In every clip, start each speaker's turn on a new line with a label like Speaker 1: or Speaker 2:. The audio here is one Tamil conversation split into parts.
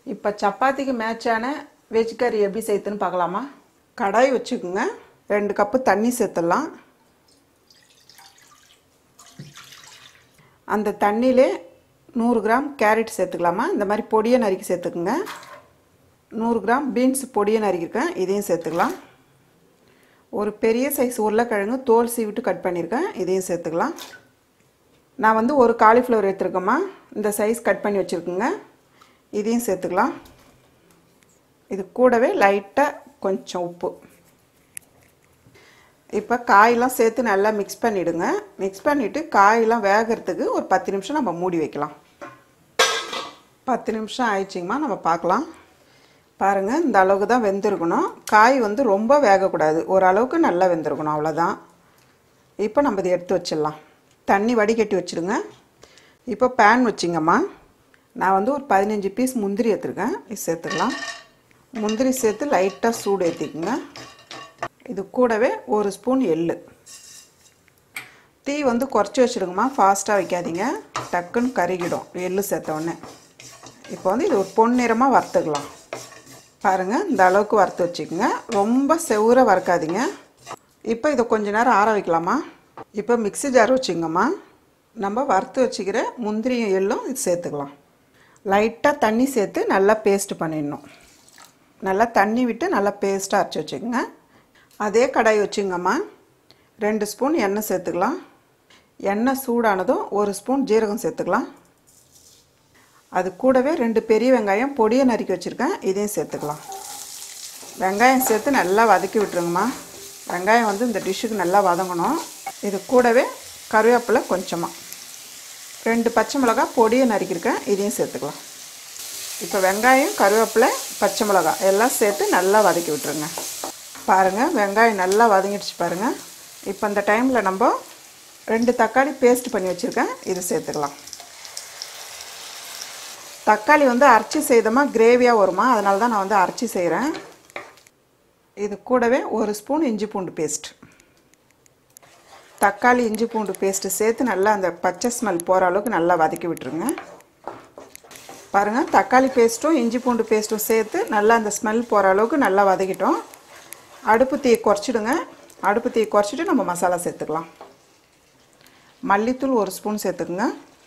Speaker 1: இப்போ சப்பாத்திக்கு மேட்சான வெஜ் கறி எப்படி செய்யுதுன்னு பார்க்கலாமா கடாய் வச்சுக்கோங்க ரெண்டு கப்பு தண்ணி சேர்த்துடலாம் அந்த தண்ணியிலே நூறு கிராம் கேரட் சேர்த்துக்கலாமா இந்த மாதிரி பொடியை நறுக்கி சேர்த்துக்குங்க நூறு கிராம் பீன்ஸ் பொடியை நறுக்கியிருக்கேன் இதையும் சேர்த்துக்கலாம் ஒரு பெரிய சைஸ் உருளைக்கிழங்கு தோல் சீவிட்டு கட் பண்ணியிருக்கேன் இதையும் சேர்த்துக்கலாம் நான் வந்து ஒரு காலிஃப்ளவர் எடுத்துருக்கேம்மா இந்த சைஸ் கட் பண்ணி வச்சுருக்குங்க இதையும் சேர்த்துக்கலாம் இது கூடவே லைட்டாக கொஞ்சம் உப்பு இப்போ காயெல்லாம் சேர்த்து நல்லா மிக்ஸ் பண்ணிவிடுங்க மிக்ஸ் பண்ணிவிட்டு காயெல்லாம் வேகிறதுக்கு ஒரு பத்து நிமிஷம் நம்ம மூடி வைக்கலாம் பத்து நிமிஷம் ஆயிடுச்சிங்கம்மா நம்ம பார்க்கலாம் பாருங்கள் இந்த அளவுக்கு தான் வெந்திருக்கணும் காய் வந்து ரொம்ப வேகக்கூடாது ஓரளவுக்கு நல்லா வெந்திருக்கணும் அவ்வளோதான் இப்போ நம்ம இதை எடுத்து வச்சிடலாம் தண்ணி வடிகட்டி வச்சுடுங்க இப்போ பேன் வச்சிங்கம்மா நான் வந்து ஒரு பதினஞ்சு பீஸ் முந்திரி எடுத்துருக்கேன் இது சேர்த்துக்கலாம் முந்திரி சேர்த்து லைட்டாக சூடு ஏற்றிக்குங்க இது கூடவே ஒரு ஸ்பூன் எள்ளு தீ வந்து குறைச்சி வச்சுடுங்கம்மா ஃபாஸ்ட்டாக வைக்காதீங்க டக்குன்னு கருகிடும் எள்ளு சேர்த்த உடனே இப்போ வந்து இது ஒரு பொன்னிறமாக வறுத்துக்கலாம் பாருங்கள் இந்த அளவுக்கு வறுத்து வச்சுக்கோங்க ரொம்ப செவ்வற வறுக்காதீங்க இப்போ இதை கொஞ்ச நேரம் ஆற வைக்கலாமா இப்போ மிக்ஸி ஜார் வச்சுங்கம்மா நம்ம வறுத்து வச்சுக்கிற முந்திரியும் எள்ளும் இது சேர்த்துக்கலாம் லைட்டாக தண்ணி சேர்த்து நல்லா பேஸ்ட் பண்ணிடணும் நல்லா தண்ணி விட்டு நல்லா பேஸ்ட்டாக அரைச்சி வச்சுக்கோங்க அதே கடாய் வச்சுங்கம்மா ரெண்டு ஸ்பூன் எண்ணெய் சேர்த்துக்கலாம் எண்ணெய் சூடானதும் ஒரு ஸ்பூன் ஜீரகம் சேர்த்துக்கலாம் அது கூடவே ரெண்டு பெரிய வெங்காயம் பொடியை நறுக்கி வச்சுருக்கேன் இதையும் சேர்த்துக்கலாம் வெங்காயம் சேர்த்து நல்லா வதக்கி விட்டுருங்கம்மா வெங்காயம் வந்து இந்த டிஷ்ஷுக்கு நல்லா வதங்கணும் இது கூடவே கருவேப்பிலை கொஞ்சமாக ரெண்டு பச்சை மிளகா பொடியை நறுக்கியிருக்கேன் இதையும் சேர்த்துக்கலாம் இப்போ வெங்காயம் கருவேப்பிலை பச்சை மிளகா எல்லாம் சேர்த்து நல்லா வதக்கி விட்டுருங்க பாருங்கள் வெங்காயம் நல்லா வதங்கிடுச்சு பாருங்கள் இப்போ இந்த டைமில் நம்ம ரெண்டு தக்காளி பேஸ்ட் பண்ணி வச்சுருக்கேன் இது சேர்த்துக்கலாம் தக்காளி வந்து அரைச்சி செய்தோமா கிரேவியாக வருமா அதனால தான் நான் வந்து அரைச்சி செய்கிறேன் இது கூடவே ஒரு ஸ்பூன் இஞ்சி பூண்டு பேஸ்ட் தக்காளி இஞ்சி பூண்டு பேஸ்ட்டு சேர்த்து நல்லா அந்த பச்சை ஸ்மெல் போகிற அளவுக்கு நல்லா வதக்கி விட்டுருங்க பாருங்கள் தக்காளி பேஸ்ட்டும் இஞ்சி பூண்டு பேஸ்ட்டும் சேர்த்து நல்லா அந்த ஸ்மெல் போகிற அளவுக்கு நல்லா வதக்கிட்டோம் அடுப்பு தீ குறைச்சிடுங்க அடுப்பு தீ குறைச்சிட்டு நம்ம மசாலா சேர்த்துக்கலாம் மல்லித்தூள் ஒரு ஸ்பூன் சேர்த்துக்குங்க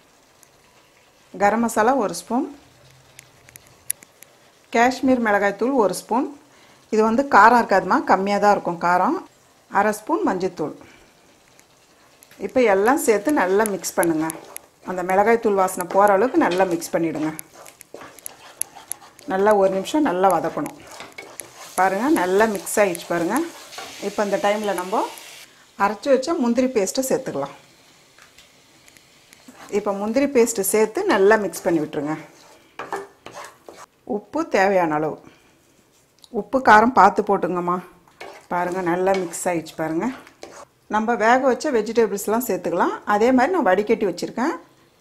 Speaker 1: கரம் மசாலா ஒரு ஸ்பூன் காஷ்மீர் மிளகாய்த்தூள் ஒரு ஸ்பூன் இது வந்து காரம் இருக்காதுமா கம்மியாக தான் இருக்கும் காரம் அரை ஸ்பூன் மஞ்சத்தூள் இப்போ எல்லாம் சேர்த்து நல்லா மிக்ஸ் பண்ணுங்கள் அந்த மிளகாய்த்தூள் வாசனை போகிற அளவுக்கு நல்லா மிக்ஸ் பண்ணிவிடுங்க நல்லா ஒரு நிமிஷம் நல்லா வதக்கணும் பாருங்கள் நல்லா மிக்ஸ் ஆகிடுச்சு பாருங்கள் இப்போ இந்த டைமில் நம்ம அரைச்சி வச்ச முந்திரி பேஸ்ட்டை சேர்த்துக்கலாம் இப்போ முந்திரி பேஸ்ட்டு சேர்த்து நல்லா மிக்ஸ் பண்ணி விட்டுருங்க உப்பு தேவையான அளவு உப்பு காரம் பார்த்து போட்டுங்கம்மா பாருங்கள் நல்லா மிக்ஸ் ஆகிடுச்சு பாருங்கள் நம்ம வேக வச்ச வெஜிடபிள்ஸ்லாம் சேர்த்துக்கலாம் அதே மாதிரி நான் வடிகட்டி வச்சுருக்கேன்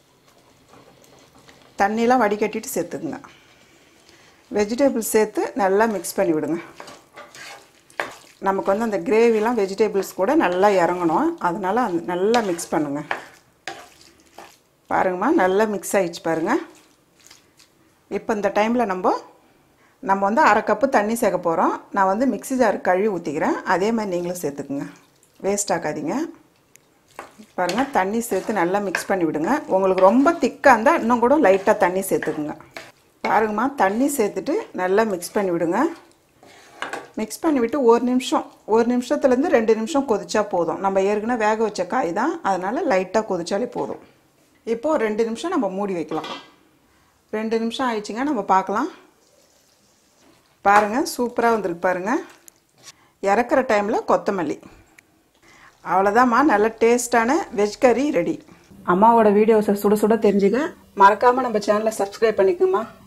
Speaker 1: தண்ணியெலாம் வடிகட்டிட்டு சேர்த்துக்குங்க வெஜிடபிள்ஸ் சேர்த்து நல்லா மிக்ஸ் பண்ணி விடுங்க நமக்கு வந்து அந்த கிரேவிலாம் வெஜிடபிள்ஸ் கூட நல்லா இறங்கணும் அதனால் அந்த நல்லா மிக்ஸ் பண்ணுங்கள் பாருங்கம்மா நல்லா மிக்ஸ் ஆகிடுச்சு பாருங்கள் இப்போ இந்த டைமில் நம்ம நம்ம வந்து அரை கப்பு தண்ணி சேர்க்க போகிறோம் நான் வந்து மிக்ஸி ஜார் கழுவி ஊற்றிக்கிறேன் அதே மாதிரி நீங்களும் சேர்த்துக்குங்க வேஸ்ட் ஆக்காதீங்க பாருங்கள் தண்ணி சேர்த்து நல்லா மிக்ஸ் பண்ணி விடுங்க உங்களுக்கு ரொம்ப திக்காக இருந்தால் இன்னும் கூட லைட்டாக தண்ணி சேர்த்துக்குங்க பாருங்கம்மா தண்ணி சேர்த்துட்டு நல்லா மிக்ஸ் பண்ணி விடுங்க மிக்ஸ் பண்ணி விட்டு ஒரு நிமிஷம் ஒரு நிமிஷத்துலேருந்து ரெண்டு நிமிஷம் கொதிச்சா போதும் நம்ம ஏற்கனவே வேக வச்ச காய் தான் அதனால் லைட்டாக கொதிச்சாலே போதும் இப்போது ரெண்டு நிமிஷம் நம்ம மூடி வைக்கலாம் ரெண்டு நிமிஷம் ஆயிடுச்சுங்க நம்ம பார்க்கலாம் பாருங்கள் சூப்பராக வந்திருக்கு பாருங்கள் இறக்குற டைமில் கொத்தமல்லி அவ்வளோதாம்மா நல்ல டேஸ்டான வெஜ் கறி ரெடி அம்மாவோட வீடியோஸை சுட சுட தெரிஞ்சுக்க மறக்காமல் நம்ம சேனலை சப்ஸ்கிரைப் பண்ணிக்கோமா